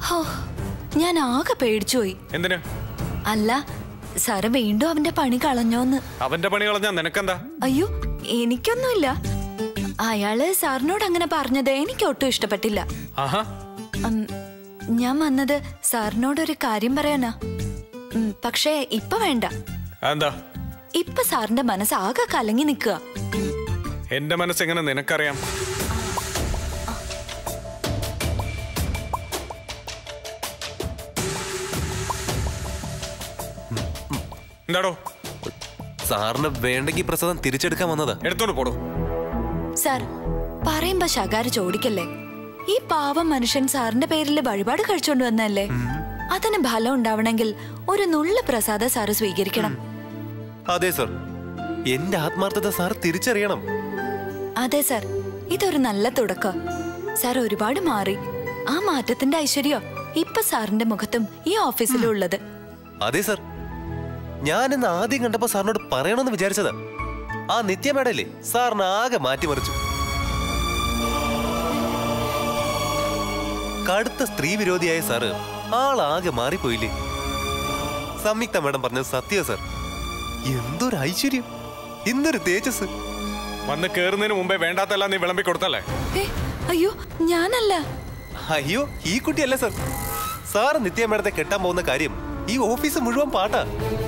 ഹോ ഞാൻ ആകെ പേടിച്ചുപോയി എന്തിന് അല്ല സാറ് വീണ്ടും അവന്റെ പണി കളഞ്ഞോന്ന് അവന്റെ പണി കളഞ്ഞാ നിനക്കെന്താ അയ്യോ എനിക്കൊന്നുമില്ല അയാള് സാറിനോട് അങ്ങനെ പറഞ്ഞത് എനിക്ക് ഒട്ടും ഇഷ്ടപ്പെട്ടില്ല ആഹാ ഉം, ഞാൻ വന്നത് സാറിനോടൊരു കാര്യം പറയാനാ ഉം, പക്ഷേ ഇപ്പൊ വേണ്ട എന്താ ഇപ്പൊ സാറിന്റെ മനസ്സ് ആകെ കലങ്ങി നിൽക്കുക എന്റെ മനസ്സെങ്ങനെ നിനക്കറിയാം എന്താടോ സാറിന് വേണ്ടെങ്കിൽ പ്രസാദം തിരിച്ചെടുക്കാൻ വന്നതാ എടുത്തോണ്ട് പോടോ സാർ പറയുമ്പോ ശകാര് ചോദിക്കല്ലേ ഈ പാവം മനുഷ്യൻ സാറിന്റെ പേരിൽ വഴിപാട് കഴിച്ചോണ്ട് വന്നല്ലേ അതിന് ഫലം ഉണ്ടാവണമെങ്കിൽ ഒരു നുള്ള പ്രസാദ സാറ് സ്വീകരിക്കണം അതെ സർ എന്റെ ആത്മാർത്ഥത സാർ തിരിച്ചറിയണം അതെ സാർ ഇതൊരു നല്ല തുടക്കം സാർ ഒരുപാട് മാറി ആ മാറ്റത്തിന്റെ ഐശ്വര്യോ ഇപ്പൊ സാറിന്റെ മുഖത്തും ഈ ഓഫീസിലും ഉള്ളത് അതെ സർ ഞാൻ ഇന്ന് ആദ്യം കണ്ടപ്പോ സാറിനോട് പറയണമെന്ന് വിചാരിച്ചതാ ആ നിത്യമേടല്ലേ സാറിന് ആകെ മാറ്റിമറിച്ചു കടുത്ത സ്ത്രീ വിരോധിയായ സാറ് ആളാകെ മാറിപ്പോയില്ലേ സംയുക്ത മേഡം പറഞ്ഞത് സത്യ സർ എന്തൊരു ഐശ്വര്യം എന്തൊരു തേജസ് വന്ന് കേറുന്നതിന് മുമ്പേ വേണ്ടാത്തെല്ലാം നീ വിളമ്പി കൊടുത്തല്ലേ ഏ അയ്യോ ഞാനല്ല അയ്യോ ഈ കുട്ടിയല്ല സർ സാറ് നിത്യ മേഡത്തെ കെട്ടാൻ പോകുന്ന കാര്യം ഈ ഓഫീസ് മുഴുവൻ പാട്ടാ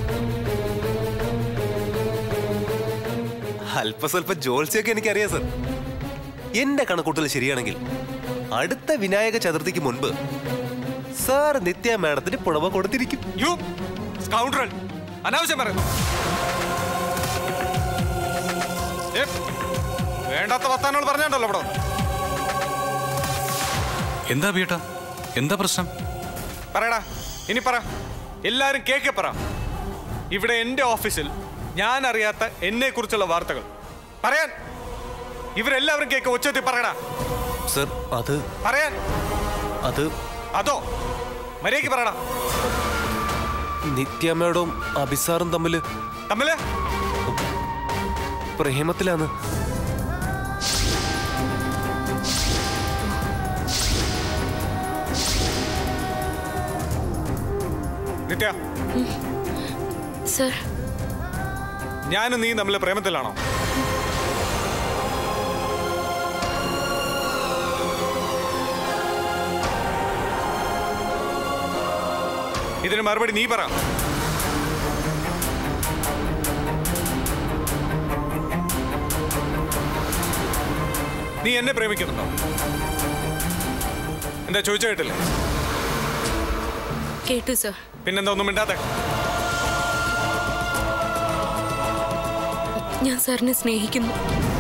അല്പസ്വല്പ ജോത്സ്യൊക്കെ എനിക്കറിയാം സർ എന്റെ കണക്കൂട്ടൽ ശരിയാണെങ്കിൽ അടുത്ത വിനായക ചതുർത്ഥിക്ക് മുൻപ് സാർ നിത്യ മേഡത്തിന് പുടവ കൊടുത്തിരിക്കും യു സ്കൗണ്ടറൽ അനാവശ്യം പറയുന്നു ഏ, വേണ്ടാത്ത വർത്താനങ്ങൾ പറഞ്ഞോണ്ടല്ലോ ഇവിടെ എന്താ ബിയേട്ടാ എന്താ പ്രശ്നം പറയടാ ഇനി പറ എല്ലാരും കേക്കെ പറ ഇവിടെ എന്റെ ഓഫീസിൽ ഞാൻ അറിയാത്ത എന്നെ കുറിച്ചുള്ള വാർത്തകൾ പറയാൻ ഇവരെല്ലാവരും കേക്ക് ഉച്ചത്തിൽ പറയടാ സർ അത് പറയാൻ അത് അതോ മര്യാദയ്ക്ക് പറയടാ നിത്യ മേഡവും അഭിസാറും തമ്മിൽ തമ്മില് പ്രേമത്തിലാണ് നിത്യ സർ ഞാനും നീ തമ്മിൽ പ്രേമത്തിലാണോ ഇതിന് മറുപടി നീ പറ നീ എന്നെ പ്രേമിക്കുന്നുണ്ടോ എന്താ ചോദിച്ചു കേട്ടില്ലേ കേട്ടു സർ പിന്നെന്താ ഒന്നും മിണ്ടാത്തെ ഞാൻ സാറിനെ സ്നേഹിക്കുന്നു